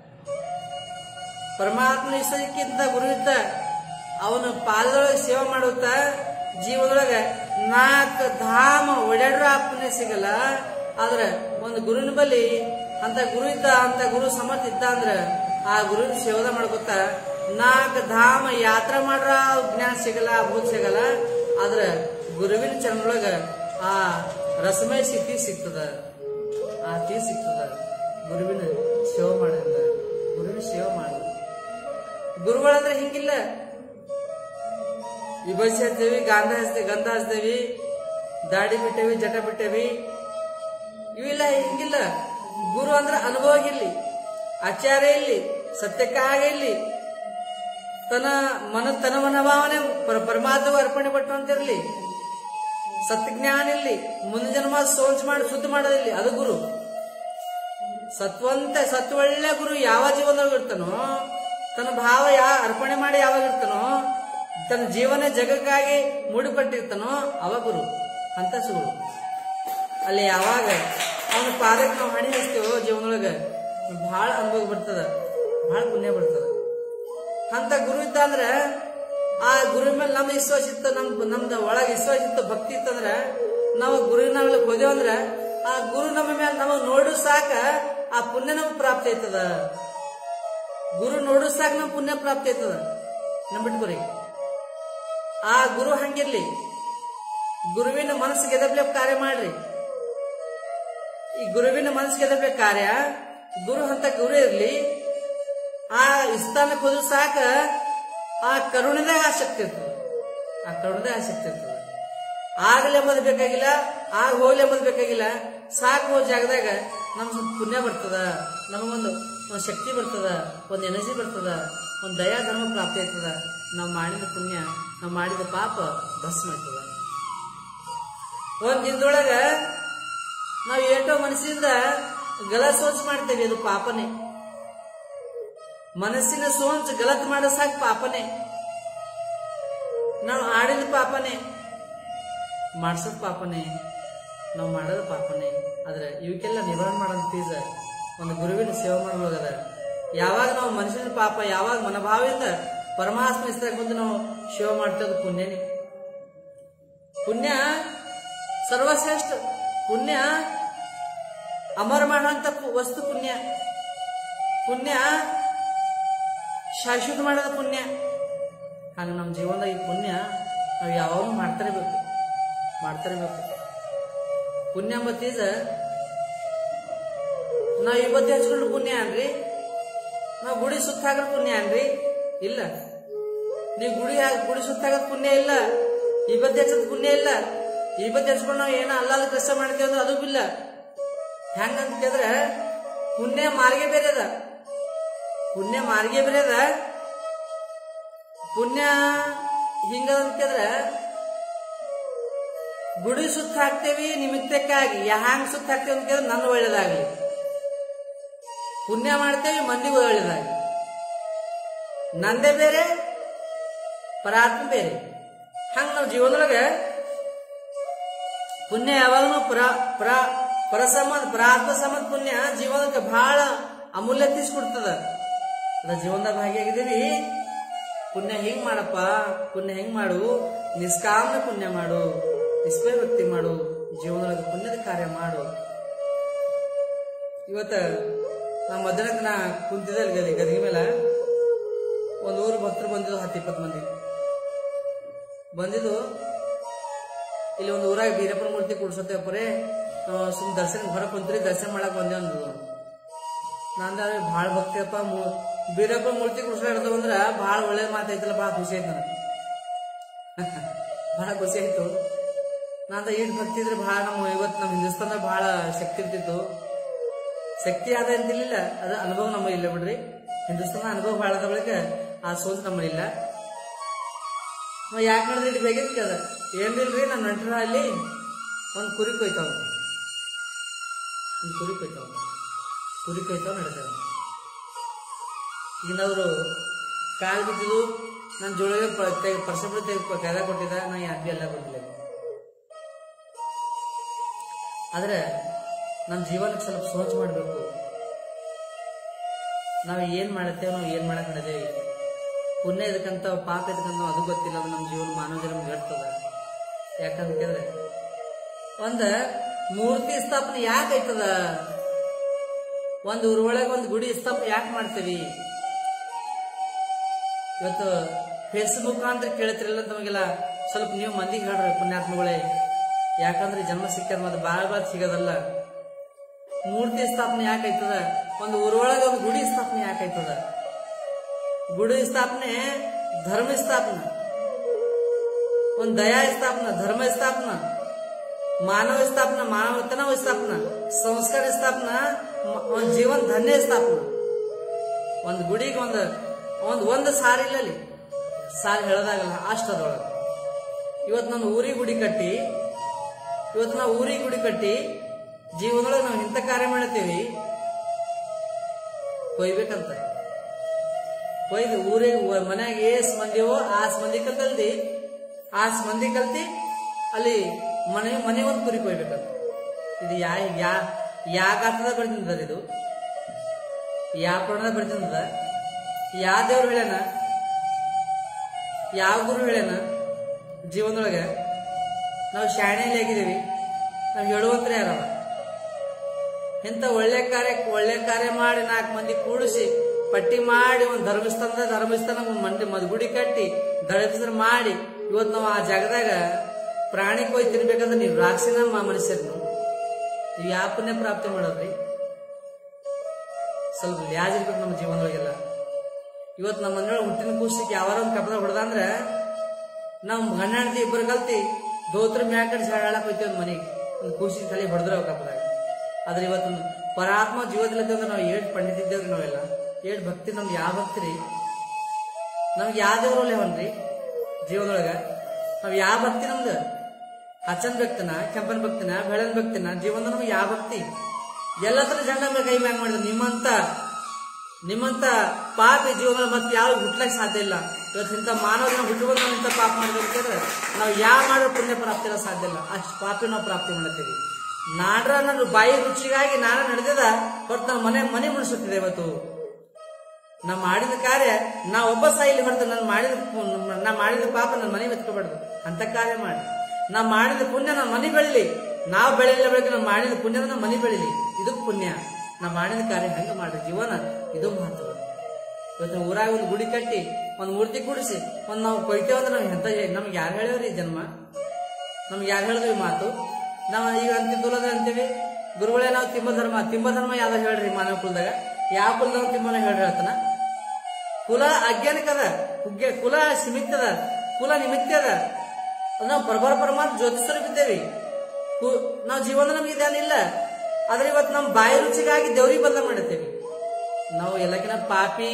ಪರಮಾತ್ಮ ಇಷ್ಟಕ್ಕಿಂತ ಗುರು ಇದ್ದ ಅವನ ಪಾದದೊಳಗೆ ಸೇವೆ ಮಾಡುತ್ತ ಜೀವದೊಳಗೆ ನಾಲ್ಕು ಧಾಮ ಓಡಾಡ್ರು ಆ ಪುಣ್ಯ ಸಿಗಲ್ಲ ಆದ್ರೆ ಒಂದು ಗುರುವಿನ ಬಳಿ ಅಂತ ಗುರು ಇದ್ದ ಅಂತ ಗುರು ಸಮರ್ಥ ಇದ್ದ ಅಂದ್ರೆ ಆ ಗುರುವಿನ ಸೇವನೆ ಮಾಡ್ಕೊತ ನಾಲ್ಕು ಧಾಮ ಯಾತ್ರೆ ಮಾಡ್ರ ಆ ಜ್ಞಾನ ಸಿಗಲ್ಲ ಆ ಭೂತ್ ಸಿಗಲ್ಲ ಆದ್ರೆ ಗುರುವಿನ ಚರಣೊಳಗ ಆ ರಸಮಯ ಸ್ಥಿತಿ ಸಿಗ್ತದ ಆ ತೀ ಸಿಗ್ತದ ಗುರುವಿನ ಸೇವೆ ಮಾಡೋದ್ರಿಂದ ಗುರುವಿನ ಸೇವೆ ಮಾಡೋದು ಗುರುಗಳಂದ್ರೆ ಹಿಂಗಿಲ್ಲ ವಿಭಜಿಸಿ ಹಚ್ತೇವಿ ಗಾಂಧ ಹಚ್ತೇವಿ ಗಂಧ ಹಚ್ತೇವಿ ದಾಡಿ ಬಿಟ್ಟೇವಿ ಜಟ ಬಿಟ್ಟೇವಿ ಇವಿಲ್ಲ ಹಿಂಗಿಲ್ಲ ಗುರು ಅಂದ್ರೆ ಅನುಭವ ಇಲ್ಲಿ ಆಚಾರ್ಯ ಇಲ್ಲಿ ಸತ್ಯಕ್ಕಾಗ ಇಲ್ಲಿ ತನ್ನ ಮನ ತನ ಮನೋಭಾವನೆ ಪರ ಪರಮಾತ್ಮ ಅರ್ಪಣೆ ಪಟ್ಟು ಅಂತಿರ್ಲಿ ಸತ್ಯಜ್ಞಾನ ಇಲ್ಲಿ ಮುಂದಿನ ಜನ್ಮ ಸೋಲ್ಸ್ ಮಾಡಿ ಶುದ್ಧ ಮಾಡೋದಿಲ್ಲಿ ಅದು ಗುರು ಸತ್ವಂತ ಸತ್ ಒಳ್ಳೆ ಗುರು ಯಾವ ಜೀವನದಾಗ ಇರ್ತಾನೋ ತನ್ನ ಭಾವ ಯಾ ಅರ್ಪಣೆ ಮಾಡಿ ಯಾವಾಗ ಇರ್ತಾನೋ ತನ್ನ ಜೀವನ ಜಗಕ್ಕಾಗಿ ಮೂಡಿಪಟ್ಟಿರ್ತಾನೋ ಅವ ಗುರು ಅಂತ ಸುಳ್ಳು ಅಲ್ಲಿ ಯಾವಾಗ ಅವನ ಪಾದಕ್ಕೆ ನಾವು ಹಣಿ ಹಚ್ತೇವೋ ಜೀವನದೊಳಗ ಬಹಳ ಅನುಭವ ಬರ್ತದ ಬಹಳ ಪುಣ್ಯ ಬರ್ತದ ಅಂತ ಗುರು ಇದ್ದ ಅಂದ್ರ ಆ ಗುರು ಮೇಲೆ ನಮ್ದು ವಿಶ್ವಾಸ ಇತ್ತು ನಮ್ದು ನಮ್ದು ಒಳಗೆ ವಿಶ್ವಾಸ ಇತ್ತು ಭಕ್ತಿ ಇತ್ತಂದ್ರ ನಾವು ಗುರುವಿನ ಮೇಲೆ ಹೋದೇವಂದ್ರ ಆ ಗುರು ನಮ್ಮ ಮೇಲೆ ನಮಗ್ ನೋಡು ಸಾಕ ಆ ಪುಣ್ಯ ನಮಗ್ ಪ್ರಾಪ್ತಿ ಆಯ್ತದ ಗುರು ನೋಡು ಸಾಕ ನಮ್ ಪುಣ್ಯ ಪ್ರಾಪ್ತಿ ಆಯ್ತದ ನಂಬಿಟ್ಕೊರಿ ಆ ಗುರು ಹಂಗಿರ್ಲಿ ಗುರುವಿನ ಮನಸ್ಸು ಗೆದಬ್ಲೆ ಕಾರ್ಯ ಮಾಡ್ರಿ ಈ ಗುರುವಿನ ಮನಸ್ಸು ಗೆದಬ್ಲೆ ಕಾರ್ಯ ಗುರು ಅಂತ ಗುರು ಇರ್ಲಿ ಆ ಸ್ಥಾನಕ್ಕೆ ಹೋದ್ರು ಸಾಕ ಆ ಕರುಣದಾಗ ಆಸಕ್ತಿ ಇರ್ತದೆ ಆ ಕರುಣದಾಗ ಆಸಕ್ತಿ ಇರ್ತದೆ ಆಗಲೇ ಎಂಬುದು ಬೇಕಾಗಿಲ್ಲ ಆಗ ಹೋಗ್ಲಿ ಎಂಬುದು ಬೇಕಾಗಿಲ್ಲ ಸಾಕು ಹೋದ ಜಾಗದಾಗ ನಮ್ ಸ್ವಲ್ಪ ಪುಣ್ಯ ಬರ್ತದ ನಮಗೊಂದು ಒಂದು ಶಕ್ತಿ ಬರ್ತದ ಒಂದು ಎನರ್ಜಿ ಬರ್ತದ ಒಂದು ದಯಾ ಧರ್ಮ ಪ್ರಾಪ್ತಿ ಆಯ್ತದ ನಾವು ಮಾಡಿದ ಪುಣ್ಯ ನಾವು ಮಾಡಿದ ಪಾಪ ಭಸ್ಮ ಆಯ್ತದ ಒಂದ್ ದಿನದೊಳಗ ನಾವು ಏಟೋ ಮನಸ್ಸಿಂದ ಗಲ ಸೋಚ್ ಮಾಡ್ತೇವೆ ಅದು ಪಾಪನೇ ಮನಸ್ಸಿನ ಸೋಂಚ್ ಗಲತ್ ಮಾಡೋ ಸಾಕು ಪಾಪನೇ ನಾವು ಆಡಿದ ಪಾಪನೇ ಮಾಡ್ಸೋದ್ ಪಾಪನೇ ನಾವು ಮಾಡೋದು ಪಾಪನೇ ಆದ್ರೆ ಇವಕ್ಕೆಲ್ಲ ನಿವಾರಣೆ ಮಾಡೋದ್ ಫೀಸ್ ಒಂದು ಗುರುವಿನ ಸೇವೆ ಮಾಡೋದ ಯಾವಾಗ ನಾವು ಮನುಷ್ಯನ ಪಾಪ ಯಾವಾಗ ಮನೋಭಾವದಿಂದ ಪರಮಾತ್ಮ ಹೆಸರಾಗ ಬಂದು ನಾವು ಸೇವೆ ಮಾಡ್ತೇವೆ ಪುಣ್ಯನೇ ಪುಣ್ಯ ಸರ್ವಶ್ರೇಷ್ಠ ಪುಣ್ಯ ಅಮರ ಮಾಡುವಂತ ಪು- ವಸ್ತು ಪುಣ್ಯ ಪುಣ್ಯ ಶಾಶ್ವತ ಮಾಡೋದ ಪುಣ್ಯ ಹಾಗೆ ನಮ್ಮ ಜೀವನದಾಗ ಈ ಪುಣ್ಯ ನಾವು ಯಾವಾಗಲೂ ಮಾಡ್ತಿರ್ಬೇಕು ಮಾಡ್ತಿರ್ಬೇಕು ಪುಣ್ಯ ಮತ್ತೀಗ ನಾವು ಇವತ್ತು ಹಚ್ಕೊಂಡು ಪುಣ್ಯ ಅನ್ರಿ ನಾವು ಗುಡಿ ಸುತ್ತಾಗ ಪುಣ್ಯ ಅನ್ರಿ ಇಲ್ಲ ನೀವು ಗುಡಿ ಹಾಕ್- ಗುಡಿ ಸುತ್ತಾಗ ಪುಣ್ಯ ಇಲ್ಲ ಇವತ್ತು ಹಚ್ಚದ ಪುಣ್ಯ ಇಲ್ಲ ಇವತ್ತು ಹಚ್ಕೊಂಡು ನಾವು ಏನೋ ಅಲ್ಲಾದ ಕೆಲಸ ಮಾಡ್ತೀವಿ ಅಂದ್ರೆ ಅದು ಇಲ್ಲ ಹೆಂಗಂತ ಕೇಳಿದ್ರೆ ಪುಣ್ಯ ಮಾರ್ಗೆ ಬೇರೆ ಅದ ಪುಣ್ಯ ಮಾರ್ಗೆ ಬೇರೆ ಅದ ಪುಣ್ಯ ಹಿಂಗ ಕೇಳಿದ್ರೆ ಗುಡಿ ಸುತ್ತ ಹಾಕ್ತೇವಿ ನಿಮಿತ್ತಕ್ಕಾಗಿ ಹ್ಯಾಂಗ್ ಸುತ್ತ ಹಾಕ್ತೇವಿ ಅಂತ ಕೇಳಿದ್ರೆ ನನ್ನ ಒಳ್ಳೇದಾಗ್ಲಿ ಪುಣ್ಯ ಮಾಡ್ತೇವಿ ಮಂದಿಗೂ ಒಳ್ಳೇದಾಗ್ಲಿ ನಂದೇ ಬೇರೆ ಪರಾತ್ಮ ಬೇರೆ ಹಂಗ ನಾವು ಜೀವನದೊಳಗೆ ಪುಣ್ಯ ಯಾವಾಗಲೂ ಪರ ಪರ ಪರ ಸಂಬಂಧ ಪರಾತ್ಮ ಸಂಬಂಧ ಪುಣ್ಯ ಜೀವನಕ್ಕೆ ಬಹಳ ಅಮೂಲ್ಯ ಕೊಡ್ತದ ಅದ ಜೀವನದಾಗ ಭಾಗಿಯಾಗಿದ್ದೀವಿ ಪುಣ್ಯ ಹೆಂಗ್ ಮಾಡಪ್ಪ ಪುಣ್ಯ ಹೆಂಗ್ ಮಾಡು ನಿಷ್ಕಾಮನ ಪುಣ್ಯ ಮಾಡು ನಿಷ್ಪೇ ಭಕ್ತಿ ಮಾಡು ಜೀವನದೊಳಗೆ ಪುಣ್ಯದ ಕಾರ್ಯ ಮಾಡು ಇವತ್ತ ನಾ ಮಧ್ಯಾಹ್ನಕ್ಕೆ ನಾ ಕುಂತಿದ್ದೆ ಅಲ್ಲಿ ಗದಿ ಗದಿಗೆ ಮೇಲೆ ಒಂದು ಊರು ಭಕ್ತರು ಬಂದಿದ್ದು ಹತ್ತು ಇಪ್ಪತ್ತು ಮಂದಿ ಬಂದಿದ್ದು ಇಲ್ಲಿ ಒಂದು ಊರಾಗ ಬೀರಪ್ಪನ ಮೂರ್ತಿ ಕೂಡ್ಸತ್ತೇವಪ್ಪರೇ ಸುಮ್ ದರ್ಶನ ಹೊರಗೆ ಕುಂತ್ರಿ ದರ್ಶನ ಮಾಡಕ್ ಬಂದೆ ಅಂದ್ರು ನಂದ್ರೆ ಭಾಳ ಭಕ್ತಿಯಪ್ಪ ಮೂ- ಬೀರಪ್ಪನ ಮೂರ್ತಿ ಕೂಡ್ಸ್ಲಾಡ್ದು ಅಂದ್ರ ಭಾಳ ಒಳ್ಳೇದ್ ಮಾತೈತಲ್ಲ ಭಾಳ ಖುಷಿ ಆಯ್ತು ನನಗೆ ಭಾಳ ಖುಷಿ ಆಯ್ತು ನಂದ ಈಟ್ ಭಕ್ತಿ ಇದ್ರೆ ಭಾಳ ನಮ್ಮ ಇವತ್ತು ನಮ್ಮ ಹಿಂದೂಸ್ತಾನದಾಗ ಭಾಳ ಶಕ್ತಿ ಇರ್ತಿತ್ತು ಶಕ್ತಿ ಆದ ಅಂತಿರ್ಲಿಲ್ಲ ಅದು ಅನುಭವ ನಮ್ಮಲ್ಲಿ ಇಲ್ಲ ಬಿಡ್ರಿ ಹಿಂದೂಸ್ತಾನ ಅನುಭವ ಭಾಳ ಅದ ಬಳಿಕ ಆ ಸೋಚ್ ನಮ್ಮಲ್ಲಿಲ್ಲ ಯಾಕೆ ಮಾಡಿದ್ರೆ ಇಟ್ಟು ಬೇಗಿತ್ತು ಕದ ಏನಿಲ್ರಿ ನಮ್ಮ ನಂಟರ ಅಲ್ಲಿ ಒಂದು ಕುರಿ ಕೊಯ್ತಾವ ಒಂದು ಕುರಿ ಕೊಯ್ತಾವ ಕುರಿ ಕೊಯ್ತಾವ ನಡೀತಾವ ಇನ್ನವರು ಕಾಲು ಬಿದ್ದಿದ್ದು ನನ್ನ ಜೋಳಿಗೆ ಪರ್ಸೆಂಟ್ ತೆಗೆದು ಕದ ಕೊಟ್ಟಿದ್ದ ನಾ ಯಾಕೆ ಎಲ್ಲ ಕೊಟ್ಟಿಲ್ಲ ಆದ್ರೆ ನಮ್ಮ ಜೀವನಕ್ಕೆ ಸ್ವಲ್ಪ ಸೋಚ್ ಮಾಡಬೇಕು ನಾವು ಏನ್ ಮಾಡುತ್ತೇವೆ ನಾವು ಏನ್ ಮಾಡಕ್ ನಡೆದೇವಿ ಪುಣ್ಯ ಇದಕ್ಕಂತ ಪಾಪ ಇದಕ್ಕಂತ ಅದು ಗೊತ್ತಿಲ್ಲ ಅದು ನಮ್ಮ ಜೀವನ ಮಾನವ ಜನ್ಮ ಹೇಳ್ತದ ಯಾಕಂತ ಕೇಳಿದ್ರೆ ಒಂದ ಮೂರ್ತಿ ಸ್ಥಾಪನೆ ಯಾಕೆ ಆಯ್ತದ ಒಂದು ಊರೊಳಗೆ ಒಂದು ಗುಡಿ ಸ್ಥಾಪನೆ ಯಾಕೆ ಮಾಡ್ತೀವಿ ಇವತ್ತು ಫೇಸ್ಬುಕ್ ಅಂತ ಕೇಳ್ತಿರಲ್ಲ ತಮಗೆಲ್ಲ ಸ್ವಲ್ಪ ನೀವು ಮಂದಿಗೆ ಹೇಳ್ರಿ ಪುಣ್ಯಾತ್ಮಗಳೇ ಯಾಕಂದ್ರೆ ಜನ್ಮ ಸಿಕ್ಕದ ಮತ್ತೆ ಬಾಳ ಬಾಳ ಸಿಗೋದಲ್ಲ ಮೂರ್ತಿ ಸ್ಥಾಪನೆ ಯಾಕಾಯ್ತದ ಒಂದು ಊರೊಳಗೆ ಒಂದು ಗುಡಿ ಸ್ಥಾಪನೆ ಯಾಕಾಯ್ತದ ಗುಡಿ ಸ್ಥಾಪನೆ ಧರ್ಮ ಸ್ಥಾಪನ ಒಂದು ದಯಾ ಸ್ಥಾಪನ ಧರ್ಮ ಸ್ಥಾಪನ ಮಾನವ ಸ್ಥಾಪನ ಮಾನವತನ ಸ್ಥಾಪನ ಸಂಸ್ಕಾರ ಸ್ಥಾಪನ ಮ- ಒಂದು ಜೀವನ ಧನ್ಯ ಸ್ಥಾಪನ ಒಂದು ಗುಡಿಗೆ ಒಂದು ಒಂದು ಒಂದು ಸಾರಿ ಇಲ್ಲ ಅಲ್ಲಿ ಸಾರಿ ಹೇಳೋದಾಗಲ್ಲ ಅಷ್ಟದೊಳಗೆ ಇವತ್ತು ನಾನು ಊರಿಗೆ ಗುಡಿ ಕಟ್ಟಿ ಇವತ್ತು ನಾವು ಊರಿಗೆ ಗುಡಿ ಕಟ್ಟಿ ಜೀವನದೊಳಗೆ ನಾವು ಇಂಥ ಕಾರ್ಯ ಮಾಡ್ತೀವಿ ಕೊಯ್ಬೇಕಂತ ಕೊಯ್ದು ಊರಿಗೆ ಮನ್ಯಾಗ ಏಸ್ ಮಂದಿವೋ ಆಸ್ ಮಂದಿ ಕಲ್ತಿ ಆಸ್ ಮಂದಿ ಕಲ್ತಿ ಅಲ್ಲಿ ಮನೆ ಮನೆ ಒಂದು ಕುರಿ ಕೊಯ್ಬೇಕಂತ ಇದು ಯಾ ಯಾ ಯಾ ಗಾತ್ರದ ಬರ್ತಿಂದ ಇದು ಯಾ ಪುರಾಣದ ಬರ್ತಿಂದ ಯಾ ದೇವ್ರು ಹೇಳ್ಯಾನ ಯಾವ ಗುರು ಹೇಳ್ಯಾನ ಜೀವನದೊಳಗೆ ನಾವು ಶಾಣೆಯಲ್ಲಿ ಆಗಿದ್ದೀವಿ ನಾವು ಹೇಳುವಂತ್ರೆ ಯಾರವ ಇಂಥ ಒಳ್ಳೆ ಕಾರ್ಯ ಒಳ್ಳೆ ಕಾರ್ಯ ಮಾಡಿ ನಾಲ್ಕು ಮಂದಿ ಕೂಡಿಸಿ ಪಟ್ಟಿ ಮಾಡಿ ಒಂದು ಧರ್ಮಸ್ಥಾನದ ಧರ್ಮಸ್ಥಾನ ಒಂದು ಮಂದಿ ಮದ್ಗುಡಿ ಕಟ್ಟಿ ದಳಪಿಸ್ರ ಮಾಡಿ ಇವತ್ತು ನಾವು ಆ ಜಾಗದಾಗ ಪ್ರಾಣಿ ಕೊಯ್ ತಿನ್ಬೇಕಂದ್ರೆ ನೀವು ರಾಕ್ಷಿನ ಮನುಷ್ಯರು ನೀವು ನೀವು ಯಾವ ಪುಣ್ಯ ಪ್ರಾಪ್ತಿ ಮಾಡೋದ್ರಿ ಸ್ವಲ್ಪ ಲ್ಯಾಜ್ ಇರ್ಬೇಕು ನಮ್ಮ ಜೀವನದೊಳಗೆಲ್ಲ ಇವತ್ತು ನಮ್ಮ ಮನೆಯೊಳಗೆ ಹುಟ್ಟಿನ ಕೂಸಿಗೆ ಯಾವಾರ ಒಂದು ಕಪದ ಹೊಡೆದಂದ್ರೆ ನಮ್ಮ ಗಂಡ ಹೆಂಡತಿ ಇಬ್ಬರು ಕಲ್ತಿ ದೋತ್ರ ಮ್ಯಾಕಡೆ ಜಾಡಾಡಕ್ ಹೋಯ್ತೇವೆ ಒಂದು ಮನೆಗೆ ಒಂದು ಕೂಸಿಗೆ ತಲೆ ಹೊಡೆದ್ರೆ ಅವ್ ಕಪದಾಗ ಆದ್ರೆ ಇವತ್ತು ಪರಾತ್ಮ ಜೀವದಲ್ಲಿ ಅಂದ್ರೆ ನಾವು ಏಟ್ ಪಂಡಿತಿದ್ದೇವ್ರಿ ನಾವೆಲ್ಲ ಏಟ್ ಭಕ್ತಿ ನಮ್ದು ಯಾವ ಭಕ್ತಿ ರೀ ನಮ್ಗೆ ಯಾವ ದೇವ್ರಲ್ಲಿ ಅವನ್ರಿ ಜೀವನದೊಳಗ ನಾವ್ ಯಾವ ಭಕ್ತಿ ನಮ್ದು ಹಚ್ಚನ್ ಭಕ್ತಿನ ಕೆಂಪನ್ ಭಕ್ತಿನ ಬೆಳನ್ ಭಕ್ತಿನ ಜೀವನದ ನಮ್ಗೆ ಯಾವ ಭಕ್ತಿ ಎಲ್ಲ ತರ ಜನ ನಮ್ಗೆ ಕೈ ಮ್ಯಾಗ ಮಾಡಿದ್ರು ನಿಮ್ಮಂತ ನಿಮ್ಮಂತ ಪಾಪಿ ಜೀವನ ಮತ್ತೆ ಯಾವ ಹುಟ್ಲಕ್ ಸಾಧ್ಯ ಇಲ್ಲ ಇವತ್ತು ಇಂಥ ಮಾನವ ಜನ ಹುಟ್ಟುಕೊಂಡು ನಾವು ಇಂಥ ಪಾಪ ಮಾಡ್ಬೇಕಂದ್ರೆ ನಾವು ಯಾವ ಮಾಡೋ ಪುಣ್ಯ ಪ್ರಾಪ್ತಿ ಇಲ್ಲ ಸಾಧ್ಯ ಇಲ್ಲ ಅಷ್ಟು ಪಾಪಿ ನಾವು ಪ್ರಾಪ್ತಿ ಮಾಡ್ತೀವಿ ನಾಡ್ರ ನನ್ನ ಬಾಯಿ ರುಚಿಗಾಗಿ ನಾನು ನಡೆದಿದ ಹೊರತು ನಮ್ಮ ಮನೆ ಮನೆ ಮುಡಿಸುತ್ತಿದೆ ಇವತ್ತು ನಾ ಮಾಡಿದ ಕಾರ್ಯ ನಾ ಒಬ್ಬ ಸಾಯಿಲಿ ಹೊರತು ನಾನು ಮಾಡಿದ ಪು- ನಾ ಮಾಡಿದ ಪಾಪ ನನ್ನ ಮನೆ ಎತ್ಕೋಬಾರ್ದು ಅಂತ ಕಾರ್ಯ ಮಾಡಿ ನಾ ಮಾಡಿದ ಪುಣ್ಯ ನನ್ನ ಮನೆ ಬೆಳಿಲಿ ನಾವು ಬೆಳೆಯಲಿಲ್ಲ ಬೆಳಗ್ಗೆ ನಾವು ಮಾಡಿದ ಪುಣ್ಯ ನಮ್ಮ ಮನೆ ಬೆಳಿಲಿ ಇದು ಪುಣ್ಯ ನಾ ಮಾಡಿದ ಕಾರ್ಯ ಹೆಂಗ ಮಾಡ್ರಿ ಜೀವನ ಇದು ಮಹತ್ವ ಇವತ್ತು ಊರಾಗ ಒಂದು ಗುಡಿ ಕಟ್ಟಿ ಒಂದು ಮೂರ್ತಿ ಕೂಡಿಸಿ ಒಂದು ನಾವು ಕೊಯ್ತೇವೆ ಅಂದ್ರೆ ನಾವು ಎಂತ ನಮ್ಗೆ ಯಾರು ಹೇಳ್ಯಾವ್ರಿ ಈ ಜನ್ಮ ನಮ್ಗೆ ಯಾರು ಹೇಳಿದ್ವಿ ಈ ಮಾತು ನಾವು ಈಗ ಅಂತಿದ್ದೂಲದ ಅಂತೀವಿ ಗುರುಗಳೇ ನಾವು ತಿಂಬ ಧರ್ಮ ತಿಂಬ ಧರ್ಮ ಯಾವ್ದು ಹೇಳ್ರಿ ಮಾನವ ಕುಲದಾಗ ಯಾವ ಕುಲದಾಗ ತಿಂಬನ ಹೇಳ್ರಿ ಹೇಳ್ತಾನ ಕುಲ ಅಜ್ಞಾನಕ್ಕೆ ಅದ ಕುಗ್ಯ ಕುಲ ಸೀಮಿತ ಅದ ಕುಲ ನಿಮಿತ್ತ ಅದ ಅದು ನಾವು ಪರಬರ ಪರಮಾತ್ಮ ಜ್ಯೋತಿಷರು ಬಿದ್ದೇವಿ ಕು- ನಾವು ಜೀವನ ನಮ್ಗೆ ಇದೇನಿಲ್ಲ ಆದ್ರೆ ಇವತ್ತು ನಮ್ಮ ಬಾಯಿ ರುಚಿಗಾಗಿ ದೇವ್ರಿಗೆ ಬದಲ ಮಾಡುತ್ತೇವೆ ನಾವು ಎಲ್ಲಕ್ಕಿನ ಪಾಪಿ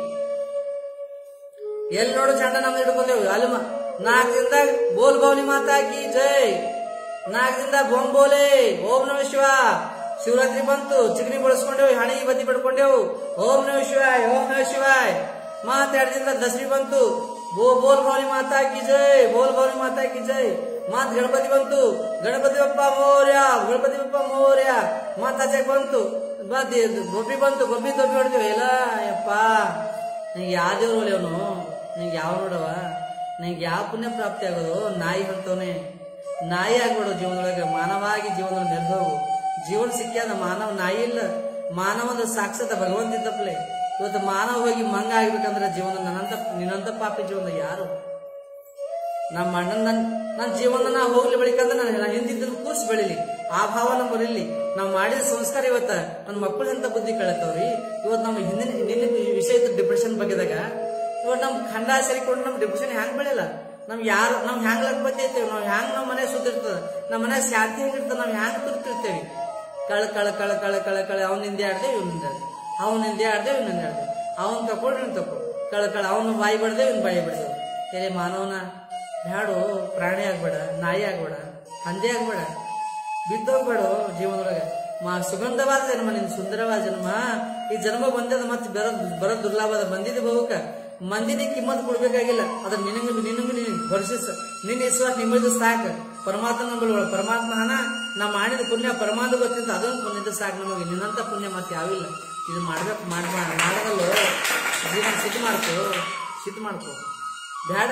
ಎಲ್ಲಿ ನೋಡು ಚಂಡ ನಮ್ದು ಹಿಡ್ಕೊಂಡೇವು ಅಲ್ಲಿ ಮ- ನಾಲ್ಕು ದಿನದಾಗ ಬೋಲ್ ಗೌಲಿ ಮಾತಾ ಕಿ ಜೈ ನಾಲ್ಕು ದಿನದಾಗ ಬೊಂಬ್ ಬೋಲೆ ಓಂ ನಮ ಶಿವ ಶಿವರಾತ್ರಿ ಬಂತು ಚಿಗಣಿ ಬಳಸ್ಕೊಂಡೇವು ಹಣಿ ಬತ್ತಿ ಪಡ್ಕೊಂಡೇವು ಓಂ ನಮ ಶಿವಾಯ್ ಓಂ ನಮ ಶಿವಾಯ್ ಮಾತ್ ಎರಡು ದಿನದಾಗ ದಸರಿ ಬಂತು ಬೋ ಬೋಲ್ ಗೌಲಿ ಮಾತಾ ಕಿ ಜೈ ಬೋಲ್ ಗೌಲಿ ಮಾತಾ ಕಿ ಜೈ ಮಾತ್ ಗಣಪತಿ ಬಂತು ಗಣಪತಿ ಬಪ್ಪ ಮೌರ್ಯ ಗಣಪತಿ ಬಪ್ಪ ಮೌರ್ಯ ಮಾತ್ ಆಚೆಗೆ ಬಂತು ಮತ್ ಇದು ಗೊಬ್ಬಿ ಬಂತು ಗೊಬ್ಬಿ ದೊಬ್ಬಿ ಹೊಡ್ತೀವಿ ಎಲ್ಲ ಯಪ್ಪ ನಿಂಗೆ ಯಾವ ದೇವ್ರು ಒಲೆ ಅವನು ನಿಂಗೆ ಯಾವ ನೋಡವ ನಿಂಗೆ ಯಾವ ಪುಣ್ಯ ಪ್ರಾಪ್ತಿ ಆಗೋದು ನಾಯಿ ಹೊಂತವನೆ ನಾಯಿ ಆಗ್ಬೇಡು ಜೀವನದೊಳಗೆ ಮಾನವಾಗಿ ಜೀವನದಲ್ಲಿ ನೆರೆದೋಗು ಜೀವನ ಸಿಕ್ಕ್ಯಾದ ಮಾನವ ನಾಯಿ ಇಲ್ಲ ಮಾನವದ ಸಾಕ್ಷಾತ್ ಭಗವಂತ ಇದ್ದಪ್ಲೆ ಇವತ್ತು ಮಾನವ ಹೋಗಿ ಮಂಗ ಆಗ್ಬೇಕಂದ್ರೆ ಜೀವನ ನನ್ನಂತ ನಿನ್ನಂತ ಪಾಪಿ ಜೀವನ ಯಾರು ನಮ್ಮ ಅಣ್ಣನ ನನ್ ನನ್ನ ಜೀವನ ನಾ ಹೋಗ್ಲಿ ಬೆಳಿಕಂದ್ರೆ ನಾನು ಹಿಂದಿದ್ದನ್ನು ಕೂರ್ಸಿ ಬೆಳಿಲಿ ಆ ಭಾವ ನಮ್ಮ ಬರಲಿ ನಾವು ಮಾಡಿದ ಸಂಸ್ಕಾರ ಇವತ್ತ ನನ್ನ ಮಕ್ಕಳು ಎಂತ ಬುದ್ಧಿ ಕಳತ್ತವ್ರಿ ಇವತ್ತು ನಮ್ಮ ಹಿಂದಿನ ನಿನ್ನೆ ವಿಷಯ ಇತ್ತು ಡಿಪ್ರೆಷನ್ ಬಗ್ಗೆದಾಗ ಇವತ್ತು ನಮ್ ಖಂಡ ಸೇರಿಕೊಂಡು ನಮ್ ಡಿಪ್ರೆಷನ್ ಹ್ಯಾಂಗ್ ಬೆಳಿಲ್ಲ ನಮ್ ಯಾರು ನಾವ್ ಹ್ಯಾಂಗ್ ಲಗ್ಬತ್ತಿ ಇರ್ತೇವೆ ನಾವ್ ಹ್ಯಾಂಗ್ ನಮ್ಮ ಮನೆ ಸುದ್ದ ಇರ್ತದ ನಮ್ಮ ಮನೆ ಶಾಂತಿ ಹೆಂಗಿರ್ತದ ನಾವ್ ಹ್ಯಾಂಗ್ ತುರ್ತಿರ್ತೇವಿ ಕಳ ಕಳ ಕಳ ಕಳ ಕಳ ಕಳ ಅವ್ನ ಹಿಂದೆ ಆಡ್ದೆ ಇವ್ನ ಹಿಂದೆ ಆಡ್ದೆ ಅವನ ಹಿಂದೆ ಆಡ್ದೆ ಇವ್ನ ಹಿಂದೆ ಆಡ್ದೆ ಅವನ್ ತಕೊಂಡು ಇವ್ನ ತಕೊ ಕಳ ಕಳ ಅವನ ಬಾಯಿ ಬಡ್ದೆ ಇವ್ನ ಬಾಯಿ ಬಡ್ದೆ ಏನೇ ಮಾನವನ ಬ್ಯಾಡು ಪ್ರಾಣಿ ಆಗ್ಬೇಡ ನಾಯಿ ಆಗ್ಬೇಡ ಹಂದಿ ಆಗ್ಬೇಡ ಬಿದ್ದೋಗ್ಬೇಡ ಜೀವನದೊಳಗೆ ಮಾ ಸುಗಂಧವಾದ ಜನ್ಮ ನಿನ್ ಸುಂದರವಾದ ಜನ್ಮ ಈ ಜನ್ಮ ಬಂದದ ಮತ್ತೆ ಬರೋ ಬರೋ ದುರ್ಲಾಭದ ಬಂದಿದ್ದು ಬಹುಕ ಮಂದಿನಿ ಕಿಮ್ಮತ್ ಕೊಡ್ಬೇಕಾಗಿಲ್ಲ ಅದ್ರ ನಿನಗೆ ನಿನಗೆ ನೀನು ವರ್ಷಿಸ ನಿನ್ನ ವಿಶ್ವಾಸ ನಿಮ್ಮದು ಸಾಕು ಪರಮಾತ್ಮ ನಂಬಲ್ಗಳ ಪರಮಾತ್ಮ ಹಣ ನಾ ಮಾಡಿದ ಪುಣ್ಯ ಪರಮಾತ್ಮ ಗೊತ್ತಿತ್ತು ಅದೊಂದು ಪುಣ್ಯದ ಸಾಕು ನಮಗೆ ನಿನ್ನಂತ ಪುಣ್ಯ ಮತ್ತೆ ಯಾವಿಲ್ಲ ಇದು ಮಾಡ್ಬೇಕು ಮಾಡ್ಬಾ ಮಾಡದಲ್ಲೋ ಜೀವನ ಸಿಟ್ಟು ಮಾಡ್ಕೋ ಸಿಟ್ಟು ಮಾಡ್ಕೋ ಬೇಡ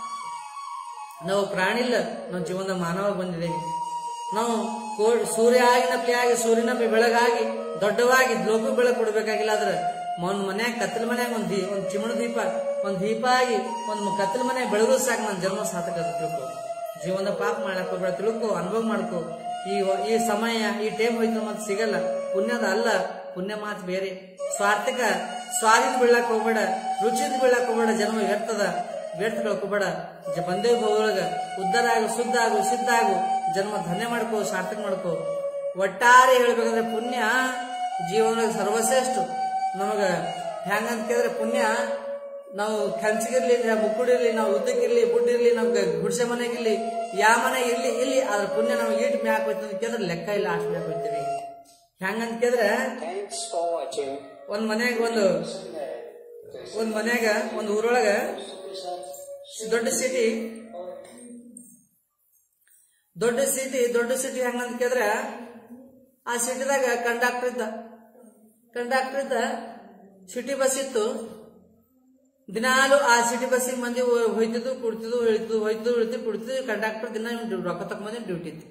ನಾವು ಪ್ರಾಣಿ ಇಲ್ಲ ನಾವು ಜೀವನದ ಮಾನವ ಬಂದಿದ್ದೇವೆ ನಾವು ಕೋ ಸೂರ್ಯ ಆಗಿನಪ್ಲಿ ಆಗಿ ಸೂರ್ಯನಪ್ಪಿ ಬೆಳಗಾಗಿ ದೊಡ್ಡವಾಗಿ ಲೋಕ ಬೆಳಕು ಕೊಡ್ಬೇಕಾಗಿಲ್ಲ ಆದ್ರೆ ಒಂದ್ ಮನ್ಯಾಗ ಕತ್ತಲ ಮನ್ಯಾಗ ಒಂದ್ ದೀ ಒಂದ್ ಚಿಮಣ ದೀಪ ಒಂದ್ ದೀಪ ಆಗಿ ಒಂದ್ ಕತ್ತಲ ಮನ್ಯಾಗ ಬೆಳಗೂ ಸಾಕು ನನ್ನ ಜನ್ಮ ಸಾರ್ಥಕ ಅಂತ ತಿಳ್ಕೊ ಜೀವನದ ಪಾಪ ಮಾಡಕ್ ಹೋಗ್ಬೇಡ ತಿಳ್ಕೊ ಅನುಭವ ಮಾಡ್ಕೊ ಈ ಈ ಸಮಯ ಈ ಟೈಮ್ ಹೋಯ್ತು ಮತ್ತೆ ಸಿಗಲ್ಲ ಪುಣ್ಯದ ಅಲ್ಲ ಪುಣ್ಯ ಮಾತು ಬೇರೆ ಸ್ವಾರ್ಥಕ ಸ್ವಾಧೀನ ಬೀಳಕ್ ಹೋಗ್ಬೇಡ ರುಚಿದ ಬೀಳಕ್ ಹೋಗ್ಬೇಡ ಜನ್ಮ ವ್ಯರ್ಥದ ವ್ಯರ್ಥ ಕಳ್ಕೊಬೇಡ ಜ ಬಂದೇ ಭವದೊಳಗ ಉದ್ಧಾರ ಆಗು ಶುದ್ಧ ಆಗು ಸಿದ್ಧ ಆಗು ಜನ್ಮ ಧನ್ಯ ಮಾಡ್ಕೋ ಸಾರ್ಥಕ ಮಾಡ್ಕೋ ಒಟ್ಟಾರೆ ಹೇಳ್ಬೇಕಂದ್ರೆ ಪುಣ್ಯ ಜೀವನದಾಗ ಸರ್ವಶ್ರೇಷ್ಠ ನಮಗ ಹೆಂಗಂತ ಕೇಳಿದ್ರೆ ಪುಣ್ಯ ನಾವು ಕಂಚಿಗಿರ್ಲಿ ಮುಕ್ಕುಡಿರ್ಲಿ ನಾವು ಉದ್ದಕ್ಕಿರ್ಲಿ ಬುಡ್ಡಿರ್ಲಿ ನಮ್ಗೆ ಗುಡಿಸೆ ಮನೆಗಿರ್ಲಿ ಯಾವ ಮನೆ ಇರ್ಲಿ ಇಲ್ಲಿ ಅದ್ರ ಪುಣ್ಯ ನಮ್ಗೆ ಈಟ್ ಮ್ಯಾಕ್ ಹೋಯ್ತು ಅಂತ ಕೇಳಿದ್ರೆ ಲೆಕ್ಕ ಇಲ್ಲ ಅಷ್ಟು ಮ್ಯಾಕ್ ಹೋಯ್ತೀವಿ ಹೆಂಗಂತ ಕೇಳಿದ್ರೆ Thanks for watching. ಒಂದ್ ಮನ್ಯಾಗ ಒಂದು ಒಂದ್ ಮನ್ಯಾಗ ಒಂದ್ ಊರೊಳಗ ದೊಡ್ಡ ಸಿಟಿ ದೊಡ್ಡ ಸಿಟಿ ದೊಡ್ಡ ಸಿಟಿ ಹೆಂಗಂತ ಕೇಳಿದ್ರೆ ಆ ಸಿಟಿದಾಗ ಕಂಡಕ್ಟರ್ ಇದ್ದ ಕಂಡಕ್ಟರ್ ಇದ್ದ ಸಿಟಿ ಬಸ್ ಇತ್ತು ದಿನಾಲು ಆ ಸಿಟಿ ಬಸ್ಸಿಗೆ ಮಂದಿ ಹೊ- ಹೋಯ್ತಿದ್ದು ಕುಡ್ತಿದ್ದು ಇಳ್ತಿದ್ದು ಹೋಯ್ತಿದ್ದು ಇಳ್ತಿದ್ದು ಕುಡ್ತಿದ್ದು ಕಂಡಕ್ಟರ್ ದಿನ ಇವ್ನ್ ಡ್ಯೂ- ರೊಕ್ಕ ತಕೊಂಬಂದಿ ಡ್ಯೂಟಿ ಇತ್ತು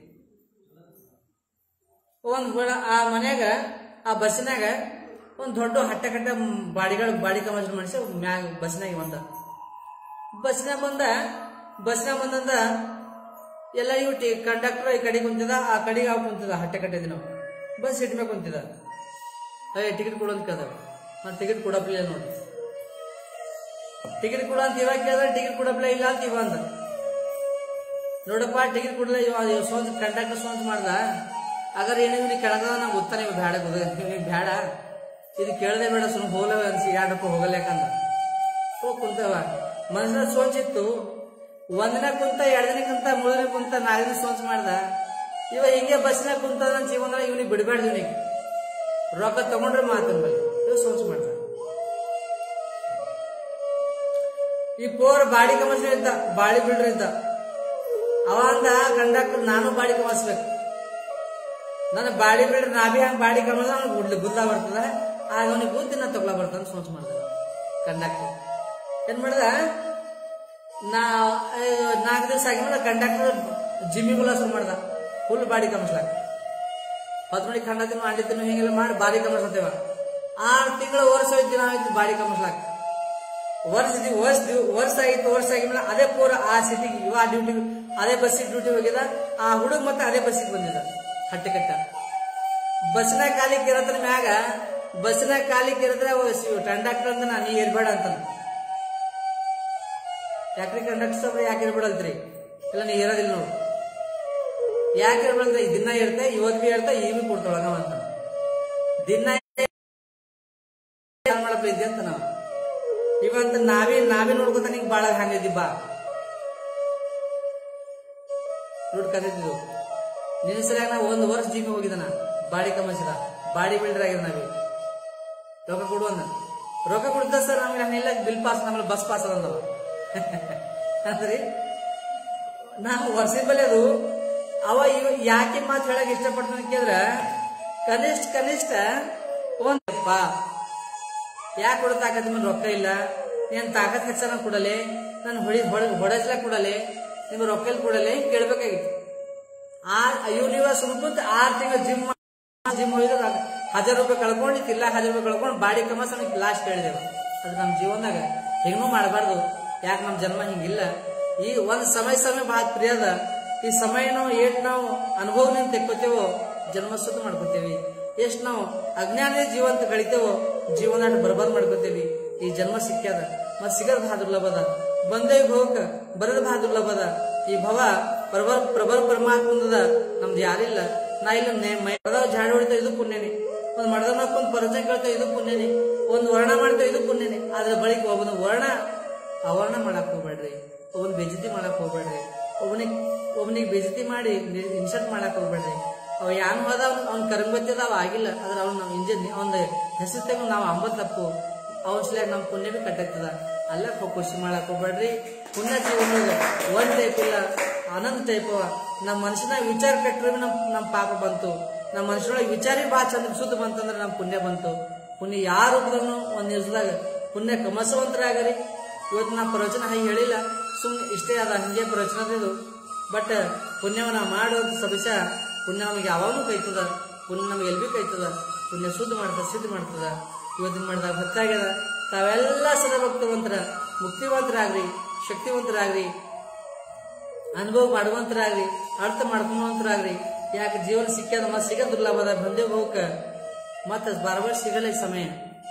ಒಂದ್ ಹುಳ ಆ ಮನ್ಯಾಗ ಆ ಬಸ್ಸಿನಾಗ ಒಂದ್ ದೊಡ್ಡ ಹಟ್ಟ ಕಟ್ಟ ಬಾಡಿಗಳು ಬಾಡಿ ಕಮರ್ಷಿಯಲ್ ಮನುಷ್ಯ ಮ್ಯಾಗ ಬಸ್ನಾಗ ಬಂದ ಬಸ್ನಾಗ ಬಂದ ಬಸ್ನಾಗ ಬಂದಂದ ಎಲ್ಲ ಇವ್ ಟಿ ಕಂಡಕ್ಟರ್ ಈ ಕಡೆ ಕುಂತಿದ ಆ ಕಡೆಗೆ ಅವ್ ಕುಂತಿದ ಹಟ್ಟೆ ಕಟ್ಟಿದ್ವಿ ನಾವು ಬಸ್ ಸೀಟ್ ಮ್ಯಾಗ ಕುಂತಿದ ಅಯ್ಯ ಟಿಕೆಟ್ ಕೊಡು ಅಂತ ಕೇಳ್ದ ನಾನು ಟಿಕೆಟ್ ಕೊಡಪ್ಲಿಲ್ಲ ನೋಡಿ ಟಿಕೆಟ್ ಕೊಡು ಅಂತ ಇವಾಗ ಕೇಳಿದ್ರೆ ಟಿಕೆಟ್ ಕೊಡಪ್ಲ ಇಲ್ಲ ಅಂತ ಇವ ಅಂದ ನೋಡಪ್ಪ ಟಿಕೆಟ್ ಕೊಡಲ್ಲ ಇವ ಇವ ಸ್ವಂತ ಕಂಡಕ್ಟರ್ ಸ್ವಂತ ಮಾಡ್ದ ಅಗರ್ ಏನೇ ನೀವು ಕೆಳಗದ ನಂಗೆ ಗೊತ್ತಾ ನೀವು ಬ್ಯಾಡ ನೀವು ಬ್ಯಾಡ ಇದು ಕೇಳದೆ ಬೇಡ ಸುಮ್ಮನೆ ಹೋಗಲ್ಲ ಅನ್ಸಿ ಎರಡು ರೂಪಾಯಿ ಹೋಗಲ್ಲ ಯಾಕಂದ ಹೋಗ್ ಕುಂತವ ಮನುಷ್ಯನ ಸೋಂಚಿತ್ತು ಒಂದಿನ ಕುಂತ ಎರಡು ದಿನ ಕುಂತ ಮೂರು ದಿನ ಕುಂತ ನಾಲ್ಕು ದಿನ ಸೋಂಚ್ ಮಾಡ್ದ ಇವ ಹಿಂಗೆ ಬಸ್ನಾಗ ಕುಂತ ನನ್ನ ಜೀವನ ಇವನಿಗೆ ಬಿಡಬೇಡ್ದು ಇವನಿಗೆ ರೊಕ್ಕ ತಗೊಂಡ್ರೆ ಮಾತನ್ ಬಲ್ಲಿ ಇವ ಸೋಂಚ್ ಮಾಡ್ದ ಈ ಪೋರ್ ಬಾಡಿ ಕಮರ್ಷಿಯಲ್ ಇದ್ದ ಬಾಡಿ ಬಿಲ್ಡರ್ ಇದ್ದ ಅವ ಅಂದ ಕಂಡಕ್ಟರ್ ನಾನು ಬಾಡಿ ಕಮರ್ಸ್ಬೇಕು ನನ್ನ ಬಾಡಿ ಬಿಲ್ಡರ್ ನಾ ಬಿ ಹಂಗ ಬಾಡಿ ಕಮರ್ಸ ಅವ್ನಿಗೆ ಗುಡ್ಲಿ ಗುದ್ದ ಬರ್ತದ ಆಗ ಅವನಿಗೆ ಗುದ್ದಿ ನಾ ತಗೊಳ ಬರ್ತದ ಸೋಂಚ್ ಮಾಡ್ದ ಕಂಡಕ್ಟರ್ ಏನ್ ಮಾಡ್ದ ನಾ ನಾಲ್ಕು ದಿವಸ ಆಗಿದ್ಮೇಲೆ ಕಂಡಕ್ಟರ್ ಜಿಮ್ಮಿಗುಲ ಶುರು ಮಾಡ್ದ ಫುಲ್ ಬಾಡಿ ಕಮಸ್ಲಾಕ ಹತ್ತು ಮಣಿ ಖಂಡ ತಿನ್ನು ಅಂಡಿ ತಿನ್ನು ಹಿಂಗೆಲ್ಲ ಮಾಡಿ ಬಾಡಿ ಕಮಸ್ಲತ್ತೇವ ಆರು ತಿಂಗಳು ವರ್ಷ ಹೋಯ್ತು ನಾವಿದ್ದು ಬಾಡಿ ಕಮಸ್ಲಾಕ ವರ್ಷ ದಿ- ವರ್ಷ ದಿ- ವರ್ಷ ಆಗಿತ್ತು ವರ್ಷ ಆಗಿದ್ಮೇಲೆ ಅದೇ ಪೂರ ಆ ಸಿಟಿಗೆ ಇವ ಆ ಡ್ಯೂಟಿ ಅದೇ ಬಸ್ಸಿಗೆ ಡ್ಯೂಟಿ ಹೋಗಿದ ಆ ಹುಡುಗ ಮತ್ತೆ ಅದೇ ಬಸ್ಸಿಗೆ ಬಂದಿದ ಹಟ್ಟಿ ಕಟ್ಟ ಬಸ್ನಾಗ ಖಾಲಿ ಕೆರತನ ಮ್ಯಾಗ ಬಸ್ನಾಗ ಖಾಲಿ ಕೆರೆದ್ರೆ ಕಂಡಕ್ಟರ್ ಅಂತ ನಾನು ಏರ್ಬೇಡ ಅಂತ ಯಾಕ್ರಿ ಕಂಡಕ್ಟರ್ ಸಾಬ್ರೆ ಯಾಕೆ ಇರ್ಬಿಡಲ್ತ್ರಿ ಇಲ್ಲ ನೀ ಇರೋದಿಲ್ಲ ನೋಡು ಯಾಕೆ ಇರ್ಬಿಡಲ್ತ ದಿನ ಇರ್ತೆ ಇವತ್ ಬಿ ಇರ್ತೆ ಈ ಬಿ ಕೊಡ್ತೊಳಗ ಅಂತ ದಿನ ಏನ್ ಮಾಡಪ್ಪ ಇದ್ದೆ ಅಂತ ನಾವು ಇವಂತ ನಾವೇ ನಾವೇ ನೋಡ್ಕೊತ ನಿಂಗೆ ಬಾಳ ಹಂಗಿದ್ದಿ ಬಾ ನೋಡ್ಕಂದಿದ್ದು ನಿನ್ನ ಸರಿಯಾಗ ನಾ ಒಂದು ವರ್ಷ ಜಿಮ್ ಹೋಗಿದ್ದಾನ ಬಾಡಿ ಕಮಸಿದ ಬಾಡಿ ಬಿಲ್ಡರ್ ಆಗಿದ ನಾವೇ ರೊಕ್ಕ ಕೊಡು ಅಂದ ರೊಕ್ಕ ಕೊಡ್ತ ಸರ್ ನಮ್ಗೆ ನಾನೆಲ್ಲ ಬಿಲ್ ಪಾಸ್ ನಮ್ಮಲ್ಲಿ ಬಸ್ ಪಾಸ್ ಅದಂದವ ಅಂದ್ರೆ ನಾವು ವರ್ಷದ ಬಲೆ ಅದು ಅವ ಇವ ಯಾಕೆ ಮಾತು ಹೇಳಕ್ ಇಷ್ಟಪಡ್ತಾನೆ ಕೇಳಿದ್ರ ಕನಿಷ್ಠ ಕನಿಷ್ಠ ಒಂದಪ್ಪ ಯಾಕೆ ಕೊಡೋ ತಾಕತ್ ಮೇಲೆ ರೊಕ್ಕ ಇಲ್ಲ ಏನ್ ತಾಕತ್ ಹೆಚ್ಚನ ಕೊಡಲೆ ನಾನು ಹೊಡಿ ಹೊಡ ಹೊಡಸ್ಲ ಕೊಡಲೆ ನಿಮ್ಗೆ ರೊಕ್ಕ ಇಲ್ಲಿ ಕೊಡಲೆ ಹಿಂಗ್ ಕೇಳ್ಬೇಕಾಗಿತ್ತು ಆ ಇವ್ನಿವ ಸುಮ್ಕುಂತ ಆರ್ ತಿಂಗಳ ಜಿಮ್ ಜಿಮ್ ಹೋಗಿದ್ರೆ ಹಜಾರ್ ರೂಪಾಯಿ ಕಳ್ಕೊಂಡು ತಿಲ್ಲ ಹಜಾರ್ ರೂಪಾಯಿ ಕಳ್ಕೊಂಡು ಬಾಡಿ ಕಮಸ್ ನಮಗೆ ಲಾಸ್ಟ್ ಹೇಳಿದೆವು ಅದು ನಮ್ಮ ಜೀವನದಾಗ ಹೆಂಗೂ ಮಾಡಬಾರ್ದು ಯಾಕೆ ನಮ್ಮ ಜನ್ಮ ಹಿಂಗಿಲ್ಲ ಈ ಒಂದ್ ಸಮಯ ಸಮಯ ಭಾಳ ಪ್ರಿಯದ ಈ ಸಮಯ ನಾವು ಏಟ್ ನಾವು ಅನುಭವದಿಂದ ತೆಕ್ಕೋತೇವೋ ಜನ್ಮ ಸುತ್ತ ಮಾಡ್ಕೋತೇವಿ ಎಷ್ಟ್ ನಾವು ಅಜ್ಞಾನ ಜೀವಂತ ಕಳಿತೇವೋ ಜೀವನ ಬರ್ಬಾದ್ ಮಾಡ್ಕೋತೇವಿ ಈ ಜನ್ಮ ಸಿಕ್ಕ್ಯದ ಮತ್ ಸಿಗದ್ ಭಾಳ ದುರ್ಲಭದ ಬಂದೇ ಹೋಗಕ ಬರದ ಭಾಳ ದುರ್ಲಭದ ಈ ಭವ ಪ್ರಬಲ ಪ್ರಬಲ ಪರಮಾತ್ಮದ ನಮ್ದು ಯಾರಿಲ್ಲ ನಾ ಇಲ್ಲ ನೇ ಮೈದಾವ್ ಜಾಡಿ ಹೊಡಿತಾ ಇದು ಪುಣ್ಯನೇ ಒಂದ್ ಮಡದ ಮಾಡ್ಕೊಂಡ್ ಪರಿಚಯ ಕೇಳ್ತಾ ಇದು ಪುಣ್ಯನೇ ಒಂದ್ ವರ್ಣ ಮಾಡ್ತಾ ಇದು ಪುಣ್ಯನೇ ಅದ್ರ ಬಳಿಕ ಒಬ್ಬನ ವರ್ಣ ಅವರ್ಣ ಮಾಡಕ್ ಹೋಗ್ಬೇಡ್ರಿ ಒಬ್ಬನ ಬೇಜತಿ ಮಾಡಕ್ ಹೋಗ್ಬೇಡ್ರಿ ಒಬ್ಬನಿಗೆ ಒಬ್ಬನಿಗೆ ಬೇಜತಿ ಮಾಡಿ ಇನ್ಸಲ್ಟ್ ಮಾಡಕ್ ಹೋಗ್ಬೇಡ್ರಿ ಅವ ಯಾನ್ ಹೋದ ಅವ್ನ ಅವ್ನ ಕರಂಬತ್ತಿ ಅದಾವ ಆಗಿಲ್ಲ ಆದ್ರೆ ಅವ್ನ ನಾವು ಇಂಜನ್ ಅವನ ಹೆಸರು ತೆಗೆದು ನಾವು ಅಂಬ ತಪ್ಪು ಅವನ ಸಲ ನಮ್ಮ ಪುಣ್ಯ ಬಿ ಕಟ್ಟೈತದ ಅಲ್ಲ ಖುಷಿ ಮಾಡಕ್ ಹೋಗ್ಬೇಡ್ರಿ ಪುಣ್ಯ ಜೀವನದಾಗ ಒಂದ್ ಟೈಪ್ ಇಲ್ಲ ಆನಂದ ಟೈಪ್ ಅವ ನಮ್ಮ ಮನುಷ್ಯನಾಗ ವಿಚಾರ ಕಟ್ಟರೆ ನಮ್ ನಮ್ ಪಾಪ ಬಂತು ನಮ್ಮ ಮನುಷ್ಯನೊಳಗೆ ವಿಚಾರ ಭಾಳ ಚಂದ ಶುದ್ಧ ಬಂತಂದ್ರೆ ನಮ್ ಪುಣ್ಯ ಬಂತು ಪುಣ್ಯ ಯಾರ ರೂಪದಾಗೂ ಒಂದ್ ದಿವಸದಾಗ ಪುಣ್ಯ ಕಮಸವಂತರಾಗರಿ ಇವತ್ತು ನಾ ಪ್ರವಚನ ಹಾಗೆ ಹೇಳಿಲ್ಲ ಸುಮ್ಮನೆ ಇಷ್ಟೇ ಅದ ಹಂಗೆ ಪ್ರವಚನ ಇದು ಬಟ್ ಪುಣ್ಯವನ್ನ ಮಾಡುವಂತ ಸದಸ್ಯ ಪುಣ್ಯ ನಮಗೆ ಯಾವಾಗಲೂ ಕೈತದ ಪುಣ್ಯ ನಮಗೆ ಎಲ್ಲಿ ಭೀ ಕೈತದ ಪುಣ್ಯ ಶುದ್ಧ ಮಾಡ್ತದ ಸಿದ್ಧ ಮಾಡ್ತದ ಇವತ್ತಿನ ಮಾಡಿದಾಗ ಹೊತ್ತಾಗ್ಯದ ತಾವೆಲ್ಲ ಸದಭಕ್ತವಂತರ ಮುಕ್ತಿವಂತರಾಗ್ರಿ ಶಕ್ತಿವಂತರಾಗ್ರಿ ಅನುಭವ ಮಾಡುವಂತರಾಗ್ರಿ ಅರ್ಥ ಮಾಡ್ಕೊಂಬಂತರಾಗ್ರಿ ಯಾಕೆ ಜೀವನ ಸಿಕ್ಕ್ಯದ ಮತ್ತೆ ಸಿಗ ದುರ್ಲಭದ ಬಂದೇ ಹೋಗಕ್ಕ ಮತ್ತೆ ಬರಬರ್ ಸಿಗಲ್ಲ ಈ ಸಮಯ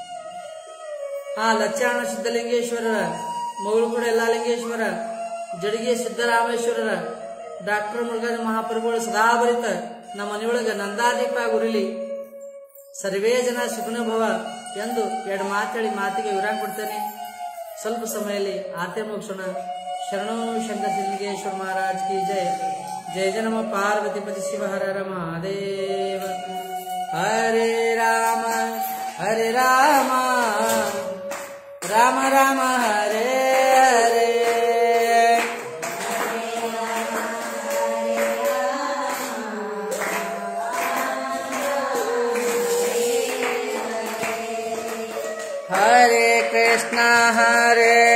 ಆ ಲಚ್ಚಾಣ ಸಿದ್ಧಲಿಂಗೇಶ್ವರರ ಮಗಳು ಯಲ್ಲಾಲಿಂಗೇಶ್ವರ ಜಡಿಗೆ ಸಿದ್ದರಾಮೇಶ್ವರರ ಡಾಕ್ಟರ್ ಮುರುಘಾಜ ಮಹಾಪ್ರಭುಗಳು ಸದಾ ಬರಿತ ನಮ್ಮ ಮನೆಯೊಳಗ ನಂದಾದೀಪ ಉರಿಲಿ ಸರ್ವೇ ಜನ ಸುಖನುಭವ ಎಂದು ಎರಡು ಮಾತೇಳಿ ಮಾತಿಗೆ ವಿರಾಮ ಕೊಡ್ತೇನೆ ಸ್ವಲ್ಪ ಸಮಯದಲ್ಲಿ ಆತೆ ಮುಗಿಸೋಣ ಶರಣೋ ಶಂಕರ ಸಿದ್ಧಲಿಂಗೇಶ್ವರ ಮಹಾರಾಜ್ ಕಿ ಜಯ ಜಯ ಜಯ ನಮ ಪಾರ್ವತಿಪತಿ ಶಿವ ಹರ ಹರ ಮಹಾದೇವ ಹರೇ ರಾಮ ಹರೇ ರಾಮ ರಾಮ ರಾಮ ಹರೇ ಹರೇ ಹರೇ ಕೃಷ್ಣ ಹರೇ